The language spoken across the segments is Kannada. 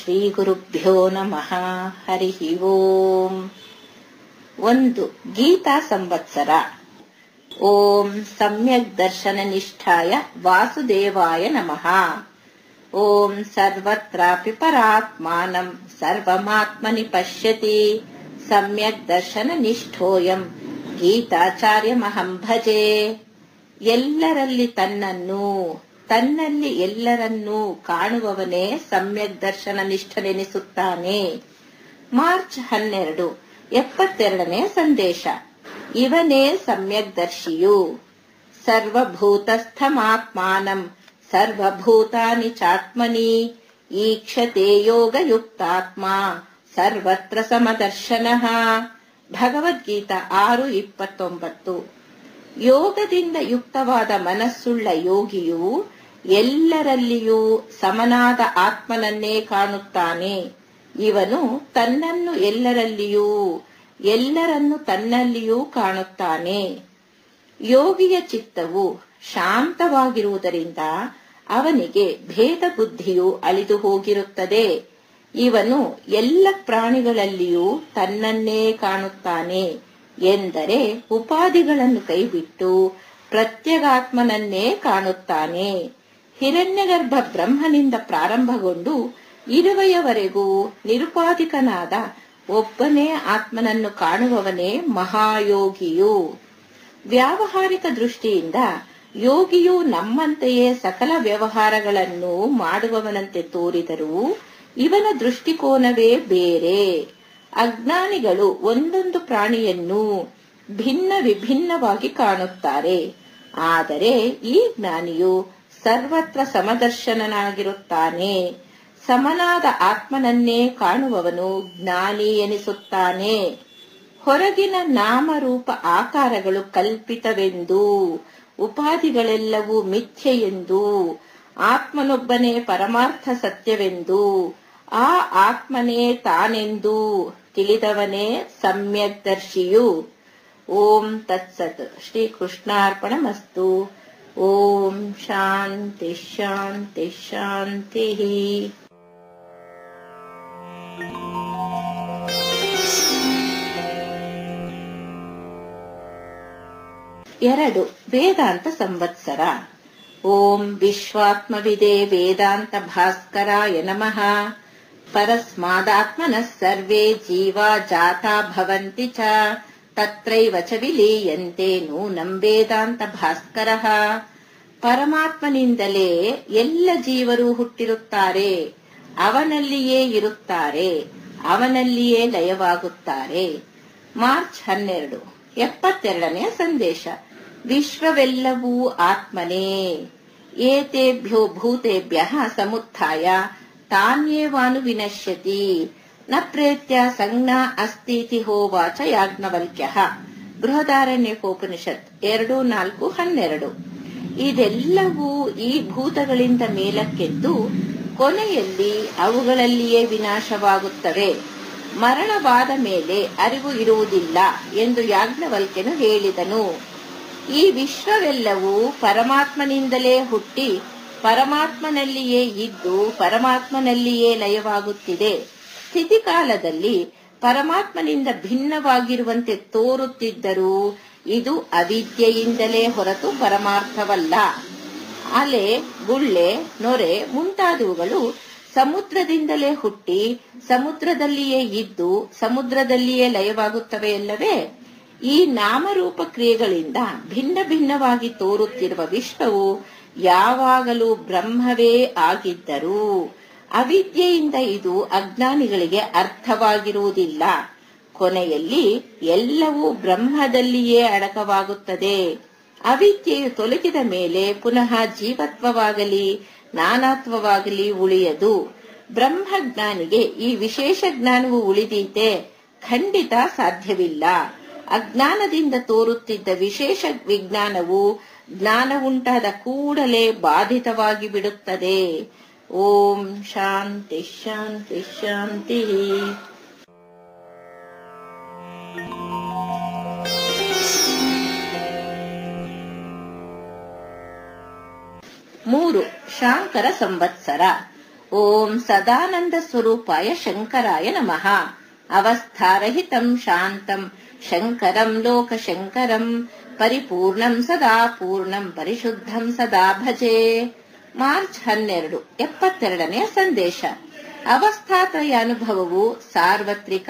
ಶ್ರೀಗುರುಭ್ಯೋ ನಮಃ ಹರಿ ಓಂ ಒಂದು ಗೀತಾ ಸಂವತ್ಸರ ಓಂ ಸಮ್ಯಕ್ ದರ್ಶನ ನಿಷ್ಠಾಯ ವಾಸುದೇವಾಯ ನಮಃ ಓಂ ಸರ್ವತ್ರಾಪಿ ಪರಾತ್ಮಾನಂ ಸರ್ವಮಾತ್ಮನಿ ಪಶ್ಯತಿ ಸಮ್ಯಕ್ ದರ್ಶನ ನಿಷ್ಠೋಯಂ ಗೀತಾಚಾರ್ಯಮಹಂ ಭಜೆ ಎಲ್ಲರಲ್ಲಿ ತನ್ನನ್ನು ತನ್ನಲ್ಲಿ ಎಲ್ಲರನ್ನೂ ಕಾಣುವವನೇ ಸಮ್ಯಕ್ ದರ್ಶನ ನಿಷ್ಠನೆನಿಸುತ್ತಾನೆ ಮಾರ್ಚ್ ಹನ್ನೆರಡು ಎಪ್ಪತ್ತೆರಡನೇ ಸಂದೇಶ ಇವನೇ ಸಮ್ಯಕ್ ದರ್ಶಿಯು ಸರ್ವಭೂತಸ್ಥಮಾತ್ಮಾನಂ ಸರ್ವಭೂತಾನಿ ಚಾತ್ಮನಿ ಈಕ್ಷತೆ ಯೋಗಯುಕ್ತಾತ್ಮ ಸರ್ವತ್ರ ಸಮದರ್ಶನಃ ಭಗವದ್ಗೀತಾ ಆರು ಇಪ್ಪತ್ತೊಂಬತ್ತು ಯೋಗದಿಂದ ಯುಕ್ತವಾದ ಮನಸ್ಸುಳ್ಳ ಯೋಗಿಯು ಎಲ್ಲರಲ್ಲಿಯೂ ಸಮನಾದ ಆತ್ಮನನ್ನೇ ಕಾಣುತ್ತಾನೆ ಇವನು ತನ್ನನ್ನು ಎಲ್ಲರಲ್ಲಿಯೂ ಎಲ್ಲರನ್ನು ತನ್ನಲ್ಲಿಯೂ ಕಾಣುತ್ತಾನೆ ಯೋಗಿಯ ಚಿತ್ತವು ಶಾಂತವಾಗಿರುವುದರಿಂದ ಅವನಿಗೆ ಭೇದ ಬುದ್ಧಿಯು ಅಳಿದು ಹೋಗಿರುತ್ತದೆ ಇವನು ಎಲ್ಲ ಪ್ರಾಣಿಗಳಲ್ಲಿಯೂ ತನ್ನನ್ನೇ ಕಾಣುತ್ತಾನೆ ಎಂದರೆ ಉಪಾಧಿಗಳನ್ನು ಕೈಬಿಟ್ಟು ಪ್ರತ್ಯಗಾತ್ಮನನ್ನೇ ಕಾಣುತ್ತಾನೆ ಹಿರಣ್ಯಗರ್ಭ ಬ್ರಹ್ಮನಿಂದ ಪ್ರಾರಂಭಗೊಂಡು ಇರುವೆಯವರೆಗೂ ನಿರುಪಾಧಿಕನಾದ ಒಬ್ಬನೇ ಆತ್ಮನನ್ನು ಕಾಣುವವನೇ ಮಹಾಯೋಗಿಯು ವ್ಯಾವಹಾರಿಕ ದೃಷ್ಟಿಯಿಂದ ಯೋಗಿಯು ನಮ್ಮಂತೆಯೇ ಸಕಲ ವ್ಯವಹಾರಗಳನ್ನು ಮಾಡುವವನಂತೆ ತೋರಿದರೂ ಇವನ ದೃಷ್ಟಿಕೋನವೇ ಬೇರೆ ಅಜ್ಞಾನಿಗಳು ಒಂದೊಂದು ಪ್ರಾಣಿಯನ್ನು ಭಿನ್ನ ವಿಭಿನ್ನವಾಗಿ ಕಾಣುತ್ತಾರೆ ಆದರೆ ಈ ಜ್ಞಾನಿಯು ಸರ್ವತ್ರ ಸಮದರ್ಶನನಾಗಿರುತ್ತಾನೆ ಸಮನಾದ ಆತ್ಮನನ್ನೇ ಕಾಣುವವನು ಜ್ಞಾನಿ ಎನಿಸುತ್ತಾನೆ ಹೊರಗಿನ ನಾಮರೂಪ ಆಕಾರಗಳು ಕಲ್ಪಿತವೆಂದು ಉಪಾಧಿಗಳೆಲ್ಲವೂ ಮಿಥ್ಯೆಯೆಂದು ಆತ್ಮನೊಬ್ಬನೇ ಪರಮಾರ್ಥ ಸತ್ಯವೆಂದು ಆ ಆತ್ಮನೇ ತಾನೆಂದು ತಿಳಿದವನೇ ಸಮ್ಯಕ್ ದರ್ಶಿಯು ಓಂ ತತ್ಸತ್ ಶ್ರೀ ಕೃಷ್ಣಾರ್ಪಣಮಸ್ತು ಓಂ ಶಾಂತಿ ಶಾಂತಿ ಶಾಂತಿ ಎರಡು ವೇದಾಂತ ಸಂವತ್ಸರ ಓಂ ವಿಶ್ವಾತ್ಮವಿದೆ ವೇದಾಂತ ಭಾಸ್ಕರಾಯ ನಮಃ ಪರಸ್ಮಾದಾತ್ಮನಃ ಸರ್ವೇ ಜೀವಾ ಜಾತಾ ಭವಂತಿ ಚ ತತ್ರೈವ ಚ ವಿಲೀಯಂತೆ ನೂನಂ ವೇದಾಂತ ಭಾಸ್ಕರಃ ಪರಮಾತ್ಮನಿಂದಲೇ ಎಲ್ಲ ಜೀವರು ಹುಟ್ಟಿರುತ್ತಾರೆ ಅವನಲ್ಲಿಯೇ ಇರುತ್ತಾರೆ ಅವನಲ್ಲಿಯೇ ಲಯವಾಗುತ್ತಾರೆ ಮಾರ್ಚ್ ಹನ್ನೆರಡು ಎಪ್ಪತ್ತೆರಡನೇ ಸಂದೇಶ ವಿಶ್ವವೆಲ್ಲವೂ ಆತ್ಮನೇ ಏತೇಭ್ಯೋ ಭೂತೇಭ್ಯ ಸಮುತ್ಥಾಯ ತಾನ್ಯೇವಾನು ವಿನಶ್ಯತಿ ನ ಪ್ರೇತ್ಯ ಸಂಜ್ಞಾ ಅಸ್ತೀತಿ ಹೋವಾಚ ಯಾಜ್ಞವಲ್ಕ್ಯ ಬೃಹದಾರಣ್ಯಕೋಪನಿಷತ್ ಎರಡು ನಾಲ್ಕು ಹನ್ನೆರಡು ಇದೆಲ್ಲವೂ ಈ ಭೂತಗಳಿಂದ ಮೇಲಕ್ಕೆದ್ದು ಕೊನೆಯಲ್ಲಿ ಅವುಗಳಲ್ಲಿಯೇ ವಿನಾಶವಾಗುತ್ತವೆ ಮರಣವಾದ ಮೇಲೆ ಅರಿವು ಇರುವುದಿಲ್ಲ ಎಂದು ಯಾಜ್ಞವಲ್ಕ್ಯನು ಹೇಳಿದನು ಈ ವಿಶ್ವವೆಲ್ಲವೂ ಪರಮಾತ್ಮನಿಂದಲೇ ಹುಟ್ಟಿ ಪರಮಾತ್ಮನಲ್ಲಿಯೇ ಇದ್ದು ಪರಮಾತ್ಮನಲ್ಲಿಯೇ ಲಯವಾಗುತ್ತಿದೆ ಸ್ಥಿತಿಕಾಲದಲ್ಲಿ ಪರಮಾತ್ಮನಿಂದ ಭಿನ್ನವಾಗಿರುವಂತೆ ತೋರುತ್ತಿದ್ದರೂ ಇದು ಅವಿದ್ಯೆಯಿಂದಲೇ ಹೊರತು ಪರಮಾರ್ಥವಲ್ಲ ಅಲೆ ಗುಳ್ಳೆ ನೊರೆ ಮುಂತಾದವುಗಳು ಸಮುದ್ರದಿಂದಲೇ ಹುಟ್ಟಿ ಸಮುದ್ರದಲ್ಲಿಯೇ ಇದ್ದು ಸಮುದ್ರದಲ್ಲಿಯೇ ಲಯವಾಗುತ್ತವೆಯಲ್ಲವೇ ಈ ನಾಮರೂಪ ಕ್ರಿಯೆಗಳಿಂದ ಭಿನ್ನ ಭಿನ್ನವಾಗಿ ತೋರುತ್ತಿರುವ ವಿಶ್ವವು ಯಾವಾಗಲೂ ಬ್ರಹ್ಮವೇ ಆಗಿದ್ದರೂ ಅವಿದ್ಯೆಯಿಂದ ಇದು ಅಜ್ಞಾನಿಗಳಿಗೆ ಅರ್ಥವಾಗಿರುವುದಿಲ್ಲ ಕೊನೆಯಲ್ಲಿ ಎಲ್ಲವೂ ಬ್ರಹ್ಮದಲ್ಲಿಯೇ ಅಡಕವಾಗುತ್ತದೆ ಅವಿದ್ಯೆಯು ತೊಲಗಿದ ಮೇಲೆ ಪುನಃ ಜೀವತ್ವವಾಗಲಿ ನಾನಾತ್ವವಾಗಲಿ ಉಳಿಯದು ಬ್ರಹ್ಮಜ್ಞಾನಿಗೆ ಈ ವಿಶೇಷ ಜ್ಞಾನವು ಉಳಿದೀತೆ ಖಂಡಿತ ಸಾಧ್ಯವಿಲ್ಲ ಅಜ್ಞಾನದಿಂದ ತೋರುತ್ತಿದ್ದ ವಿಶೇಷ ವಿಜ್ಞಾನವು ಜ್ಞಾನ ಉಂಟಾದ ಕೂಡಲೇ ಬಾಧಿತವಾಗಿ ಬಿಡುತ್ತದೆ ಓಂ ಶಾಂತಿ ಶಾಂತಿ ಶಾಂತಿ ಮೂರು ಶಾಂಕರ ಸಂವತ್ಸರ ಓಂ ಸದಾನಂದ ಸ್ವರೂಪಾಯ ಶಂಕರಾಯ ನಮಃ ಅವಸ್ಥಾರಹಿತಂ ಶಾಂತಂ ಶಂಕರಂ ಲೋಕಶಂಕರಂ ಪರಿಪೂರ್ಣಂ ಸದಾ ಪೂರ್ಣಂ ಪರಿಶುದ್ಧಂ ಸದಾ ಭಜೆ ಮಾರ್ಚ್ ಹನ್ನೆರಡು ಎಪ್ಪತ್ತೆರಡನೆಯ ಸಂದೇಶ ಅವಸ್ಥಾತ್ರಯ ಅನುಭವವು ಸಾರ್ವತ್ರಿಕ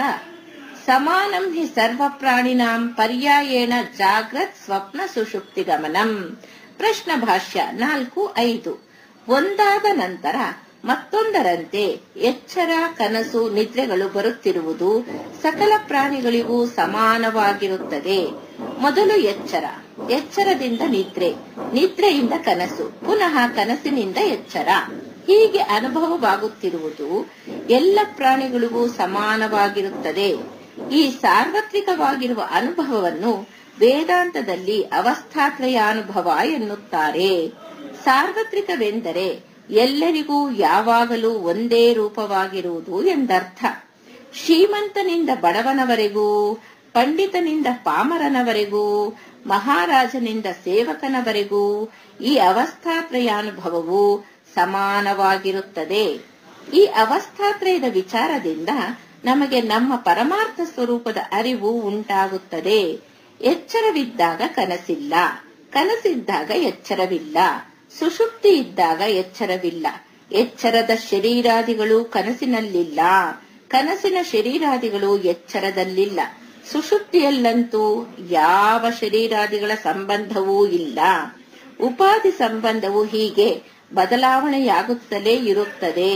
ಸಮಾನಂ ಹಿ ಸರ್ವ ಪ್ರಾಣಿನಾಂ ಪರ್ಯಾಯೇಣ ಜಾಗ್ರತ್ ಸ್ವಪ್ನ ಸುಷುಪ್ತಿ ಗಮನಂ ಪ್ರಶ್ನ ಭಾಷ್ಯ ನಾಲ್ಕು ಐದು ಒಂದಾದ ನಂತರ ಮತ್ತೊಂದರಂತೆ ಎಚ್ಚರ ಕನಸು ನಿದ್ರೆಗಳು ಬರುತ್ತಿರುವುದು ಸಕಲ ಪ್ರಾಣಿಗಳಿಗೂ ಸಮಾನವಾಗಿರುತ್ತದೆ ಮೊದಲು ಎಚ್ಚರ ಎಚ್ಚರದಿಂದ ನಿದ್ರೆ ನಿದ್ರೆಯಿಂದ ಕನಸು ಪುನಃ ಕನಸಿನಿಂದ ಎಚ್ಚರ ಹೀಗೆ ಅನುಭವವಾಗುತ್ತಿರುವುದು ಎಲ್ಲ ಪ್ರಾಣಿಗಳಿಗೂ ಸಮಾನವಾಗಿರುತ್ತದೆ ಈ ಸಾರ್ವತ್ರಿಕವಾಗಿರುವ ಅನುಭವವನ್ನು ವೇದಾಂತದಲ್ಲಿ ಅವಸ್ಥಾತ್ರಯಾನುಭವ ಎನ್ನುತ್ತಾರೆ ಸಾರ್ವತ್ರಿಕವೆಂದರೆ ಎಲ್ಲರಿಗೂ ಯಾವಾಗಲೂ ಒಂದೇ ರೂಪವಾಗಿರುವುದು ಎಂದರ್ಥ ಶ್ರೀಮಂತನಿಂದ ಬಡವನವರೆಗೂ ಪಂಡಿತನಿಂದ ಪಾಮರನವರೆಗೂ ಮಹಾರಾಜನಿಂದ ಸೇವಕನವರೆಗೂ ಈ ಅವಸ್ಥಾತ್ರಯಾನುಭವವು ಸಮಾನವಾಗಿರುತ್ತದೆ ಈ ಅವಸ್ಥಾತ್ರಯದ ವಿಚಾರದಿಂದ ನಮಗೆ ನಮ್ಮ ಪರಮಾರ್ಥ ಸ್ವರೂಪದ ಅರಿವು ಉಂಟಾಗುತ್ತದೆ ಎಚ್ಚರವಿದ್ದಾಗ ಕನಸಿಲ್ಲ ಕನಸಿದ್ದಾಗ ಎಚ್ಚರವಿಲ್ಲ ಸುಷುಪ್ತಿ ಇದ್ದಾಗ ಎಚ್ಚರವಿಲ್ಲ ಎಚ್ಚರದ ಶರೀರಾದಿಗಳು ಕನಸಿನಲ್ಲಿಲ್ಲ ಕನಸಿನ ಶರೀರಾದಿಗಳು ಎಚ್ಚರದಲ್ಲಿಲ್ಲ ಸುಷುಪ್ತಿಯಲ್ಲಂತೂ ಯಾವ ಶರೀರಾದಿಗಳ ಸಂಬಂಧವೂ ಇಲ್ಲ ಉಪಾಧಿ ಸಂಬಂಧವು ಹೀಗೆ ಬದಲಾವಣೆಯಾಗುತ್ತಲೇ ಇರುತ್ತದೆ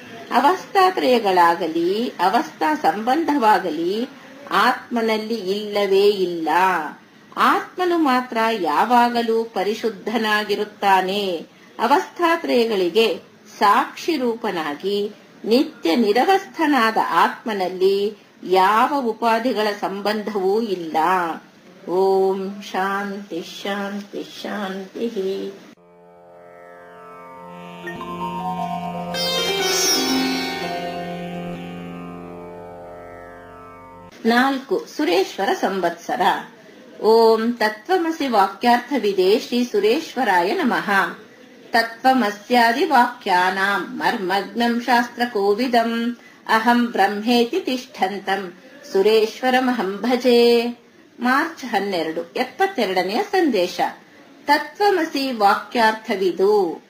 ಅವಸ್ಥಾತ್ರಯಗಳಾಗಲಿ ಅವಸ್ಥಾ ಸಂಬಂಧವಾಗಲಿ ಆತ್ಮನಲ್ಲಿ ಇಲ್ಲವೇ ಇಲ್ಲ ಆತ್ಮನು ಮಾತ್ರ ಯಾವಾಗಲೂ ಪರಿಶುದ್ಧನಾಗಿರುತ್ತಾನೆ ಅವಸ್ಥಾತ್ರಯಗಳಿಗೆ ಸಾಕ್ಷಿ ರೂಪನಾಗಿ ನಿತ್ಯ ನಿರವಸ್ಥನಾದ ಆತ್ಮನಲ್ಲಿ ಯಾವ ಉಪಾಧಿಗಳ ಸಂಬಂಧವೂ ಇಲ್ಲ ಓಂ ಶಾಂತಿ ಶಾಂತಿ ಶಾಂತಿ ನಾಲ್ಕು ಸುರೇಶ್ವರ ಸಂವತ್ಸರ ಓಂ ತತ್ವಮಸಿ ವಾಕ್ಯಾರ್ಥವಿದೆ ಶ್ರೀ ಸುರೇಶ್ವರಾಯ ನಮಃ ತತ್ವಮಸ್ಯಾದಿ ವಾಕ್ಯಾನಾಂ ಮರ್ಮಗ್ನಂ ಶಾಸ್ತ್ರ ಕೋವಿದಂ ಅಹಂ ಬ್ರಹ್ಮೇತಿ ತಿಷ್ಠಂತಂ ಸುರೇಶ್ವರಮಹಂ ಭಜೆ ಮಾರ್ಚ್ ಹನ್ನೆರಡು ಎಪ್ಪತ್ತೆರಡನೆಯ ಸಂದೇಶ ತತ್ವಮಸಿ ವಾಕ್ಯಾರ್ಥವಿದು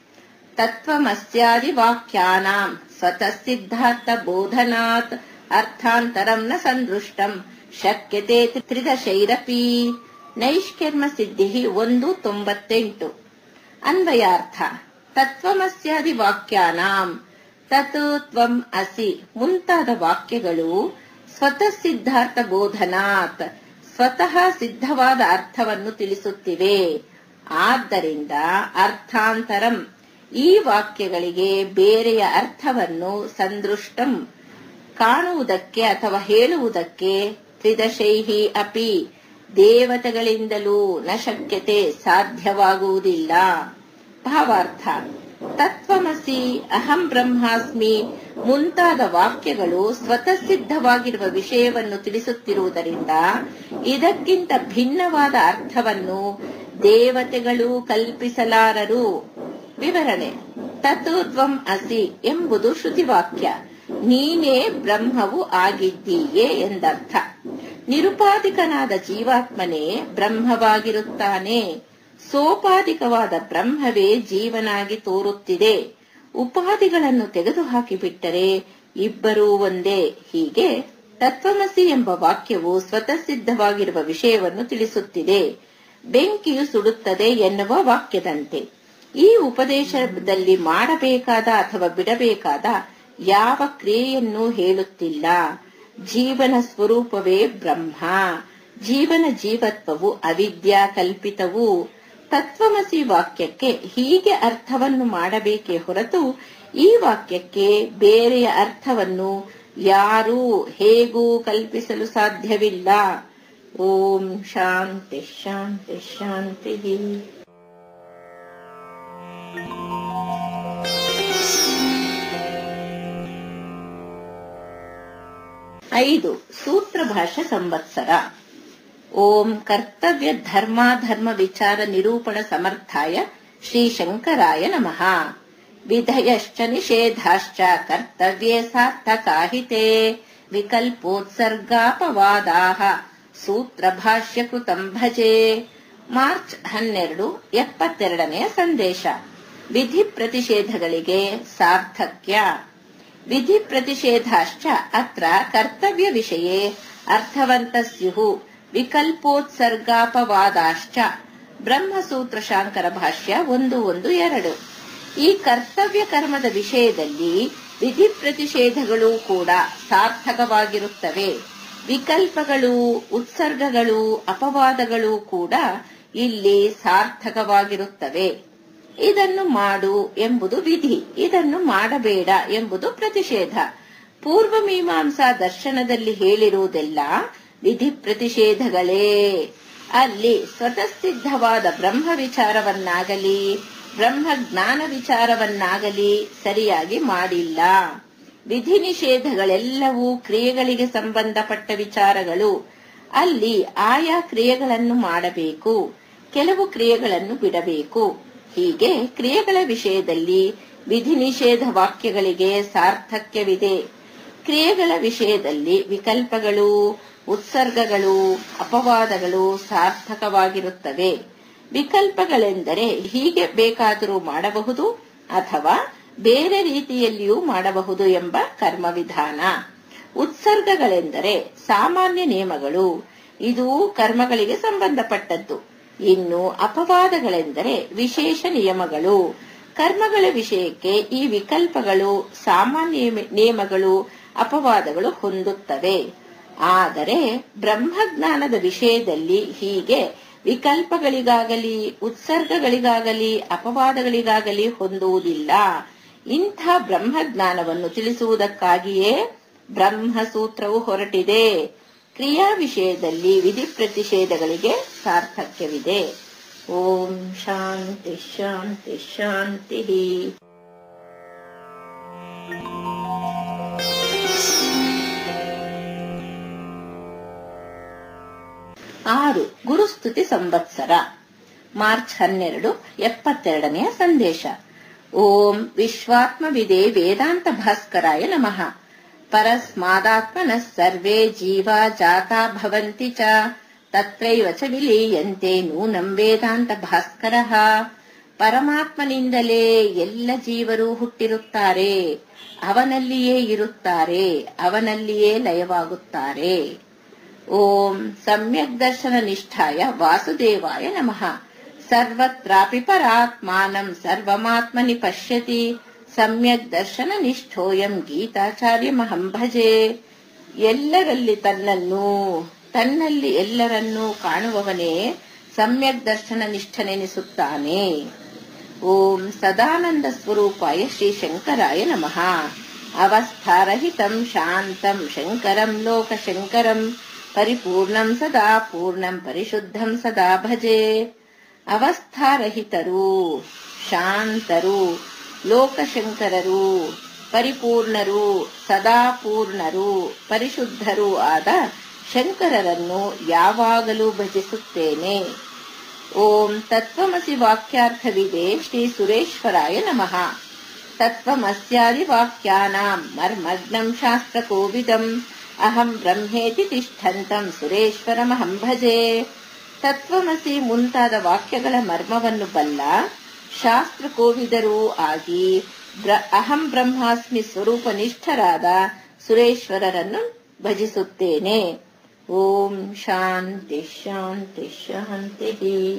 ತತ್ವಮಸ್ಯಾದಿ ವಾಕ್ಯಾನಾಂ ಸ್ವತಃ ಸಿದ್ಧಾರ್ಥ ಬೋಧನಾತ್ ಅರ್ಥಾಂತರಂ ನ ಸಂದೃಷ್ಟಂ ಶಕ್ಯತೆ ತ್ರಿದಶೈರಪಿ ನೈಷ್ಕರ್ಮ ಸಿದ್ಧಿ ಒಂದು ತೊಂಬತ್ತೆಂಟು ಅನ್ವಯಾರ್ಥ ತತ್ವಮಸ್ಯಾದಿ ವಾಕ್ಯಾನಾಂ ತತ್ ತ್ವಂ ಅಸಿ ಮುಂತಾದ ವಾಕ್ಯಗಳು ಸ್ವತಃ ಸಿದ್ಧಾರ್ಥ ಬೋಧನಾತ್ ಸ್ವತಃ ಸಿದ್ಧವಾದ ಅರ್ಥವನ್ನು ತಿಳಿಸುತ್ತಿವೆ ಆದ್ದರಿಂದ ಅರ್ಥಾಂತರಂ ಈ ವಾಕ್ಯಗಳಿಗೆ ಬೇರೆಯ ಅರ್ಥವನ್ನು ಸಂದೃಷ್ಟಂ ಕಾಣುವುದಕ್ಕೆ ಅಥವಾ ಹೇಳುವುದಕ್ಕೆ ತ್ರಿದಶೈಹಿ ಅಪಿ ದೇವತೆಗಳಿಂದಲೂ ನ ಶಕ್ಯತೆ ಸಾಧ್ಯವಾಗುವುದಿಲ್ಲ ಭಾವಾರ್ಥ ತತ್ವಮಸಿ ಅಹಂ ಬ್ರಹ್ಮಾಸ್ಮಿ ಮುಂತಾದ ವಾಕ್ಯಗಳು ಸ್ವತಃ ಸಿದ್ಧವಾಗಿರುವ ವಿಷಯವನ್ನು ತಿಳಿಸುತ್ತಿರುವುದರಿಂದ ಇದಕ್ಕಿಂತ ಭಿನ್ನವಾದ ಅರ್ಥವನ್ನು ದೇವತೆಗಳು ಕಲ್ಪಿಸಲಾರರು ವಿವರಣೆ ತತ್ವಂ ಅಸಿ ಎಂಬುದು ಶ್ರುತಿವಾಕ್ಯ ನೀನೇ ಬ್ರಹ್ಮವು ಆಗಿದ್ದೀಯೇ ಎಂದರ್ಥ ನಿರುಪಾಧಿಕನಾದ ಜೀವಾತ್ಮನೇ ಬ್ರಹ್ಮವಾಗಿರುತ್ತಾನೆ ಸೋಪಾಧಿಕವಾದ ಬ್ರಹ್ಮವೇ ಜೀವನಾಗಿ ತೋರುತ್ತಿದೆ ಉಪಾಧಿಗಳನ್ನು ತೆಗೆದುಹಾಕಿಬಿಟ್ಟರೆ ಇಬ್ಬರೂ ಒಂದೇ ಹೀಗೆ ತತ್ವಮಸಿ ಎಂಬ ವಾಕ್ಯವು ಸ್ವತಃ ಸಿದ್ಧವಾಗಿರುವ ವಿಷಯವನ್ನು ತಿಳಿಸುತ್ತಿದೆ ಬೆಂಕಿಯು ಸುಡುತ್ತದೆ ಎನ್ನುವ ವಾಕ್ಯದಂತೆ ಈ ಉಪದೇಶದಲ್ಲಿ ಮಾಡಬೇಕಾದ ಅಥವಾ ಬಿಡಬೇಕಾದ ಯಾವ ಕ್ರಿಯೆಯನ್ನು ಹೇಳುತ್ತಿಲ್ಲ ಜೀವನ ಸ್ವರೂಪವೇ ಬ್ರಹ್ಮ ಜೀವನ ಜೀವತ್ವವು ಅವಿದ್ಯಾ ಕಲ್ಪಿತವು ತತ್ವಮಸಿ ವಾಕ್ಯಕ್ಕೆ ಹೀಗೆ ಅರ್ಥವನ್ನು ಮಾಡಬೇಕೇ ಹೊರತು ಈ ವಾಕ್ಯಕ್ಕೆ ಬೇರೆಯ ಅರ್ಥವನ್ನು ಯಾರೂ ಹೇಗೂ ಕಲ್ಪಿಸಲು ಸಾಧ್ಯವಿಲ್ಲ ಓಂ ಶಾಂತಿ ಶಾಂತಿ ಶಾಂತಿ ಐದು ಸೂತ್ರ ಭಾಷೆ ಸಂವತ್ಸರ ಓಂ ಕರ್ತವ್ಯ ಧರ್ಮಾಧರ್ಮ ವಿಚಾರ ನಿರೂಪಣ ಸಮರ್ಥಾಯ ಶ್ರೀ ಶಂಕರಾಯ ನಮಃ ವಿಧಯಶ್ಚ ನಿಷೇಧಾಶ್ಚ ಕರ್ತವ್ಯೇ ಸಾರ್ಥಕಾಹಿತೆ ವಿಕಲ್ಪೋತ್ಸರ್ಗಾಪವಾದಾಹ ಸೂತ್ರ ಭಾಷ್ಯಕೃತಂ ಭಜೆ ಮಾರ್ಚ್ ಹನ್ನೆರಡು ಎಪ್ಪತ್ತೆರಡನೆಯ ಸಂದೇಶ ವಿಧಿ ಪ್ರತಿಷೇಧಗಳಿಗೆ ಸಾರ್ಥಕ್ಯ ವಿಧಿ ಪ್ರತಿಷೇಧಾಶ್ಚ ಅತ್ರ ಕರ್ತವ್ಯ ವಿಷಯೇ ಅರ್ಥವಂತ ಸ್ಯು ವಿಕಲ್ಪೋತ್ಸರ್ಗಾಪವಾದಾಶ್ಚ ಬ್ರಹ್ಮಸೂತ್ರ ಶಾಂಕರ ಭಾಷ್ಯ ಒಂದು ಒಂದು ಎರಡು ಈ ಕರ್ತವ್ಯ ಕರ್ಮದ ವಿಷಯದಲ್ಲಿ ವಿಧಿ ಪ್ರತಿಷೇಧಗಳು ಕೂಡ ಸಾರ್ಥಕವಾಗಿರುತ್ತವೆ ವಿಕಲ್ಪಗಳು ಉತ್ಸರ್ಗಗಳು ಅಪವಾದಗಳು ಕೂಡ ಇಲ್ಲಿ ಸಾರ್ಥಕವಾಗಿರುತ್ತವೆ ಇದನ್ನು ಮಾಡು ಎಂಬುದು ವಿಧಿ ಇದನ್ನು ಮಾಡಬೇಡ ಎಂಬುದು ಪ್ರತಿಷೇಧ ಪೂರ್ವ ಮೀಮಾಂಸಾ ದರ್ಶನದಲ್ಲಿ ಹೇಳಿರುವುದೆಲ್ಲ ವಿಧಿ ಪ್ರತಿಷೇಧಗಳೇ ಅಲ್ಲಿ ಸ್ವತಃಸಿದ್ಧವಾದ ಬ್ರಹ್ಮ ವಿಚಾರವನ್ನಾಗಲಿ ಬ್ರಹ್ಮ ಜ್ಞಾನ ವಿಚಾರವನ್ನಾಗಲಿ ಸರಿಯಾಗಿ ಮಾಡಿಲ್ಲ ವಿಧಿ ನಿಷೇಧಗಳೆಲ್ಲವೂ ಕ್ರಿಯೆಗಳಿಗೆ ಸಂಬಂಧಪಟ್ಟ ವಿಚಾರಗಳು ಅಲ್ಲಿ ಆಯಾ ಕ್ರಿಯೆಗಳನ್ನು ಮಾಡಬೇಕು ಕೆಲವು ಕ್ರಿಯೆಗಳನ್ನು ಬಿಡಬೇಕು ಹೀಗೆ ಕ್ರಿಯೆಗಳ ವಿಷಯದಲ್ಲಿ ವಿಧಿ ನಿಷೇಧ ವಾಕ್ಯಗಳಿಗೆ ಸಾರ್ಥಕ್ಯವಿದೆ ಕ್ರಿಯೆಗಳ ವಿಷಯದಲ್ಲಿ ವಿಕಲ್ಪಗಳು ಉತ್ಸರ್ಗಗಳು ಅಪವಾದಗಳು ಸಾರ್ಥಕವಾಗಿರುತ್ತವೆ ವಿಕಲ್ಪಗಳೆಂದರೆ ಹೀಗೆ ಬೇಕಾದರೂ ಮಾಡಬಹುದು ಅಥವಾ ಬೇರೆ ರೀತಿಯಲ್ಲಿಯೂ ಮಾಡಬಹುದು ಎಂಬ ಕರ್ಮವಿಧಾನ ಉತ್ಸರ್ಗಗಳೆಂದರೆ ಸಾಮಾನ್ಯ ನಿಯಮಗಳು ಇದು ಕರ್ಮಗಳಿಗೆ ಸಂಬಂಧಪಟ್ಟದ್ದು ಇನ್ನು ಅಪವಾದಗಳೆಂದರೆ ವಿಶೇಷ ನಿಯಮಗಳು ಕರ್ಮಗಳ ವಿಷಯಕ್ಕೆ ಈ ವಿಕಲ್ಪಗಳು ಸಾಮಾನ್ಯ ನಿಯಮಗಳು ಅಪವಾದಗಳು ಹೊಂದುತ್ತವೆ ಆದರೆ ಬ್ರಹ್ಮಜ್ಞಾನದ ವಿಷಯದಲ್ಲಿ ಹೀಗೆ ವಿಕಲ್ಪಗಳಿಗಾಗಲಿ ಉತ್ಸರ್ಗಗಳಿಗಾಗಲಿ ಅಪವಾದಗಳಿಗಾಗಲಿ ಹೊಂದುವುದಿಲ್ಲ ಇಂಥ ಬ್ರಹ್ಮಜ್ಞಾನವನ್ನು ತಿಳಿಸುವುದಕ್ಕಾಗಿಯೇ ಬ್ರಹ್ಮಸೂತ್ರವು ಹೊರಟಿದೆ ಕ್ರಿಯಾ ವಿಷಯದಲ್ಲಿ ವಿಧಿ ಪ್ರತಿಷೇಧಗಳಿಗೆ ಸಾರ್ಥಕ್ಯವಿದೆ ಓಂ ಶಾಂತಿ ಶಾಂತಿ ಶಾಂತಿ ಆರು ಗುರುಸ್ತುತಿ ಸಂವತ್ಸರ ಮಾರ್ಚ್ ಹನ್ನೆರಡು ಎಪ್ಪತ್ತೆರಡನೆಯ ಸಂದೇಶ ಓಂ ವಿಶ್ವಾತ್ಮವಿದೆ ವೇದಾಂತ ಭಾಸ್ಕರಾಯ ನಮಃ ಪರಸ್ಮಾದಾತ್ಮನಃ ಸರ್ವೇ ಜೀವಾ ಜಾತಾ ಭವಂತಿ ಚ ತತ್ರೈವ ಚ ವಿಲೀಯಂತೆ ನೂನಂ ವೇದಾಂತ ಭಾಸ್ಕರಃ ಪರಮಾತ್ಮನಿಂದಲೇ ಎಲ್ಲ ಜೀವರು ಹುಟ್ಟಿರುತ್ತಾರೆ ಅವನಲ್ಲಿಯೇ ಇರುತ್ತಾರೆ ಅವನಲ್ಲಿಯೇ ಲಯವಾಗುತ್ತಾರೆ ಓಂ ಸಮ್ಯಕ್ ದರ್ಶನ ನಿಷ್ಠಾಯ ವಾಸುದೇವಾಯ ನಮಃ ಸರ್ವತ್ರಾಪಿ ಪರಾತ್ಮಾನಂ ಸರ್ವಮಾತ್ಮನಿ ಪಶ್ಯತಿ ಸಮ್ಯಕ್ ದರ್ಶನ ನಿಷ್ಠೋಯಂ ಗೀತಾಚಾರ್ಯಮಹಂ ಭಜೆ ಎಲ್ಲರಲ್ಲಿ ತನ್ನನ್ನು ತನ್ನಲ್ಲಿ ಎಲ್ಲರನ್ನೂ ಕಾಣುವವನೇ ಸಮ್ಯಕ್ ದರ್ಶನ ನಿಷ್ಠನೆನಿಸುತ್ತಾನೆ ಓಂ ಸದಾನಂದ ಸ್ವರೂಪಾಯ ಶ್ರೀ ಶಂಕರಾಯ ನಮಃ ಅವಸ್ಥಾರಹಿತಂ ಶಾಂತಂ ಶಂಕರಂ ಲೋಕಶಂಕರಂ ಪರಿಪೂರ್ಣಂ ಸದಾ ಪೂರ್ಣಂ ಪರಿಶುದ್ಧಂ ಸದಾ ಭಜೆ ಅವಸ್ಥಾರಹಿತರು ಶಾಂತರು ಲೋಕಶಂಕರರು ಪರಿಪೂರ್ಣರು ಸದಾ ಪೂರ್ಣರು ಪರಿಶುದ್ಧರೂ ಆದ ಶಂಕರರನ್ನು ಯಾವಾಗಲೂ ಭಜಿಸುತ್ತೇನೆ ಓಂ ತತ್ವಮಸಿ ವಾಕ್ಯಾರ್ಥವಿದೆ ಶ್ರೀ ಸುರೇಶ್ವರಾಯ ನಮಃ ತತ್ವಮಸ್ಯಾದಿ ವಾಕ್ಯಾನಾಂ ಮರ್ಮಗ್ನಂ ಶಾಸ್ತ್ರಕೋವಿದಂ ಅಹಂ ಬ್ರಹ್ಮೇತಿ ತಿಷ್ಠಂತಂ ಸುರೇಶ್ವರಮಹಂ ಭಜೆ ತತ್ವಮಸಿ ಮುಂತಾದ ವಾಕ್ಯಗಳ ಮರ್ಮವನ್ನು ಬಲ್ಲ ಶಾಸ್ತ್ರಕೋವಿದರೂ ಆಗಿ ಅಹಂ ಬ್ರಹ್ಮಾಸ್ಮಿ ಸ್ವರೂಪ ನಿಷ್ಠರಾದ ಸುರೇಶ್ವರರನ್ನು ಭಜಿಸುತ್ತೇನೆ ಓಂ ಶಾಂತಿ ಶಾಂತಿ ಶಾಂತಿ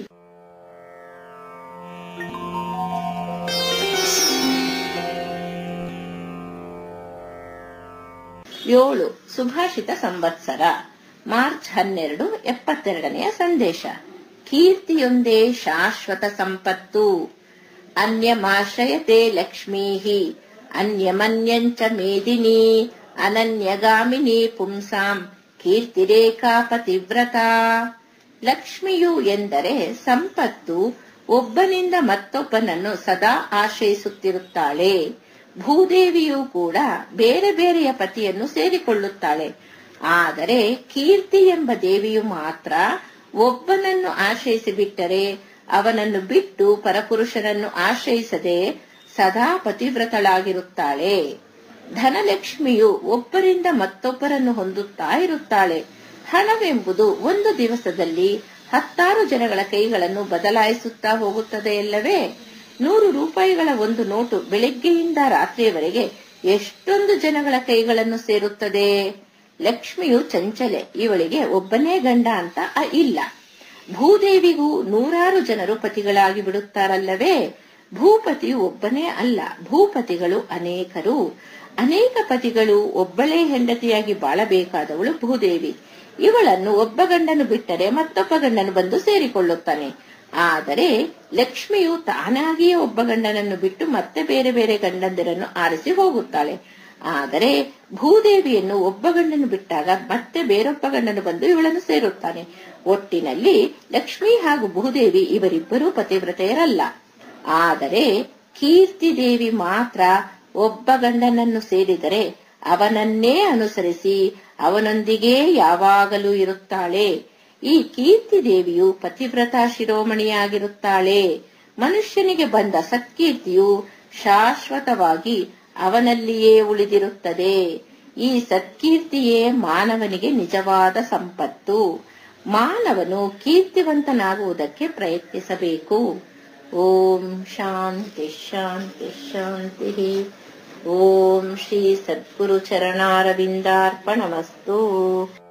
ಏಳು ಸುಭಾಷಿತ ಸಂವತ್ಸರ ಮಾರ್ಚ್ ಹನ್ನೆರಡು ಎಪ್ಪತ್ತೆರಡನೆಯ ಸಂದೇಶ ಕೀರ್ತಿಯೊಂದೇ ಶಾಶ್ವತ ಸಂಪತ್ತು ಅನ್ಯಮಾಶ್ರಯತೆ ಲಕ್ಷ್ಮೀ ಅನ್ಯಮನ್ಯಂಚ ಮೇದಿನಿ ಅನನ್ಯಗಾಮಿನಿ ಪುಂಸಾಂ ಕೀರ್ತಿರೇಖಾ ಪತಿವ್ರತ ಲಕ್ಷ್ಮಿಯು ಎಂದರೆ ಸಂಪತ್ತು ಒಬ್ಬನಿಂದ ಮತ್ತೊಬ್ಬನನ್ನು ಸದಾ ಆಶ್ರಯಿಸುತ್ತಿರುತ್ತಾಳೆ ಭೂದೇವಿಯೂ ಕೂಡ ಬೇರೆ ಬೇರೆಯ ಪತಿಯನ್ನು ಸೇರಿಕೊಳ್ಳುತ್ತಾಳೆ ಆದರೆ ಕೀರ್ತಿ ಎಂಬ ದೇವಿಯು ಮಾತ್ರ ಒಬ್ಬನನ್ನು ಆಶ್ರಯಿಸಿ ಬಿಟ್ಟರೆ ಅವನನ್ನು ಬಿಟ್ಟು ಪರಪುರುಷನನ್ನು ಆಶ್ರಯಿಸದೆ ಸದಾ ಪತಿವ್ರತಳಾಗಿರುತ್ತಾಳೆ ಧನಲಕ್ಷ್ಮಿಯು ಒಬ್ಬರಿಂದ ಮತ್ತೊಬ್ಬರನ್ನು ಹೊಂದುತ್ತಾ ಇರುತ್ತಾಳೆ ಹಣವೆಂಬುದು ಒಂದು ದಿವಸದಲ್ಲಿ ಹತ್ತಾರು ಜನಗಳ ಕೈಗಳನ್ನು ಬದಲಾಯಿಸುತ್ತಾ ಹೋಗುತ್ತದೆಯಲ್ಲವೇ ನೂರು ರೂಪಾಯಿಗಳ ಒಂದು ನೋಟು ಬೆಳಿಗ್ಗೆಯಿಂದ ರಾತ್ರಿಯವರೆಗೆ ಎಷ್ಟೊಂದು ಜನಗಳ ಕೈಗಳನ್ನು ಸೇರುತ್ತದೆ ಲಕ್ಷ್ಮಿಯು ಚಂಚಲೆ ಇವಳಿಗೆ ಒಬ್ಬನೇ ಗಂಡ ಅಂತ ಅ- ಇಲ್ಲ ಭೂದೇವಿಗೂ ನೂರಾರು ಜನರು ಪತಿಗಳಾಗಿ ಬಿಡುತ್ತಾರಲ್ಲವೇ ಭೂಪತಿಯು ಒಬ್ಬನೇ ಅಲ್ಲ ಭೂಪತಿಗಳು ಅನೇಕರು ಅನೇಕ ಪತಿಗಳು ಒಬ್ಬಳೇ ಹೆಂಡತಿಯಾಗಿ ಬಾಳಬೇಕಾದವಳು ಭೂದೇವಿ ಇವಳನ್ನು ಒಬ್ಬ ಗಂಡನು ಬಿಟ್ಟರೆ ಮತ್ತೊಬ್ಬ ಗಂಡನು ಬಂದು ಸೇರಿಕೊಳ್ಳುತ್ತಾನೆ ಆದರೆ ಲಕ್ಷ್ಮಿಯು ತಾನಾಗಿಯೇ ಒಬ್ಬ ಗಂಡನನ್ನು ಬಿಟ್ಟು ಮತ್ತೆ ಬೇರೆ ಬೇರೆ ಗಂಡಂದಿರನ್ನು ಆರಿಸಿ ಹೋಗುತ್ತಾಳೆ ಆದರೆ ಭೂದೇವಿಯನ್ನು ಒಬ್ಬ ಗಂಡನು ಬಿಟ್ಟಾಗ ಮತ್ತೆ ಬೇರೊಬ್ಬ ಗಂಡನು ಬಂದು ಇವಳನ್ನು ಸೇರುತ್ತಾನೆ ಒಟ್ಟಿನಲ್ಲಿ ಲಕ್ಷ್ಮಿ ಹಾಗೂ ಭೂದೇವಿ ಇವರಿಬ್ಬರೂ ಪತಿವ್ರತೆಯರಲ್ಲ ಆದರೆ ಕೀರ್ತಿ ದೇವಿ ಮಾತ್ರ ಒಬ್ಬ ಗಂಡನನ್ನು ಸೇರಿದರೆ ಅವನನ್ನೇ ಅನುಸರಿಸಿ ಅವನೊಂದಿಗೆ ಯಾವಾಗಲೂ ಇರುತ್ತಾಳೆ ಈ ಕೀರ್ತಿ ದೇವಿಯು ಪತಿವ್ರತ ಶಿರೋಮಣಿಯಾಗಿರುತ್ತಾಳೆ ಮನುಷ್ಯನಿಗೆ ಬಂದ ಸತ್ಕೀರ್ತಿಯು ಶಾಶ್ವತವಾಗಿ ಅವನಲ್ಲಿಯೇ ಉಳಿದಿರುತ್ತದೆ ಈ ಸತ್ಕೀರ್ತಿಯೇ ಮಾನವನಿಗೆ ನಿಜವಾದ ಸಂಪತ್ತು ಮಾನವನು ಕೀರ್ತಿವಂತನಾಗುವುದಕ್ಕೆ ಪ್ರಯತ್ನಿಸಬೇಕು ಓಂ ಶಾಂತಿ ಶಾಂತಿ ಶಾಂತಿ ಓಂ ಶ್ರೀ ಸದ್ಗುರು ಚರಣಾರವಿಂದಾರ್ಪಣಮಸ್ತು